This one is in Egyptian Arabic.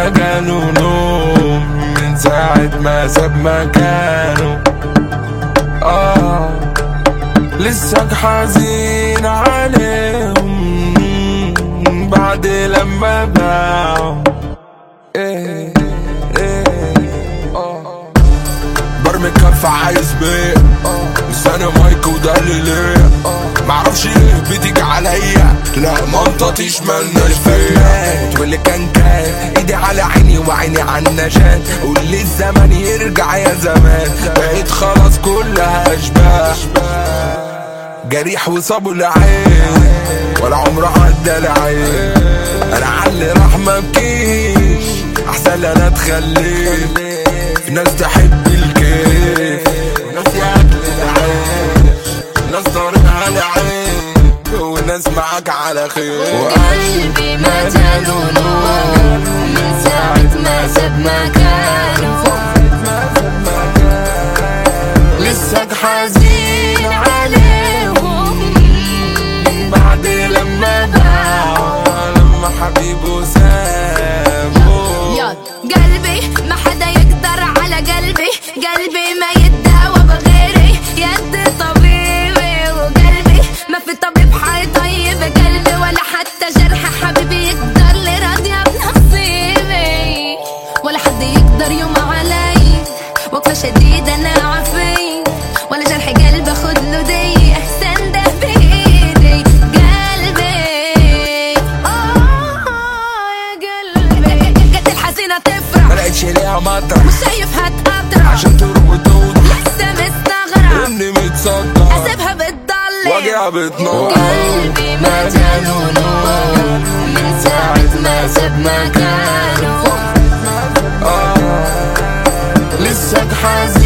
جاله نوم من ساعة ما ساب مكانه آه لسه حزين عليهم بعد لما باعوا إيه إيه آه برمي كف عايز بيه لساني مايك وده اللي ليا معرفش ليه بتيجي عليا لا منطقتيش مالناش فيا واللي كان كان ايدي على عيني وعيني على النشان قول لي الزمن يرجع يا زمان بقيت خلاص كلها اشباح جريح وصابوا العين ولا عمره عدى العين انا علي راح مبكيش احسن انا اتخليت في ناس تحب الكيف وناس ياكل العيش ناس طارق على عين وناس معاك على خير وقلبي ما جاله نور من ساعة ما ساب مكانه لسه حزين عليهم بعد لما باعوا لما حبيبه سابه يا قلبي ما حدا يقدر على قلبي قلبي ما يداوى بغيري يد طبيبي وقلبي ما في طبيب حيطيب قلبي ولا حتى جرح حبيبي يقدر لي راضية بنصيبي ولا حد يقدر يوم علي وقفة شديدة انا عافي ولا جرح قلبي خد له دي سنده بايدي قلبي آه يا قلبي قد الحزينة تفرح ملقتش ليها مطرح شايفها تقطع عشان تروح وتوضح لسه مستغرب اني متصدع اسيبها بتضلم واجهها بتنور قلبي ما جاله نور من ساعة ما ساب مكانه آه لسه حزين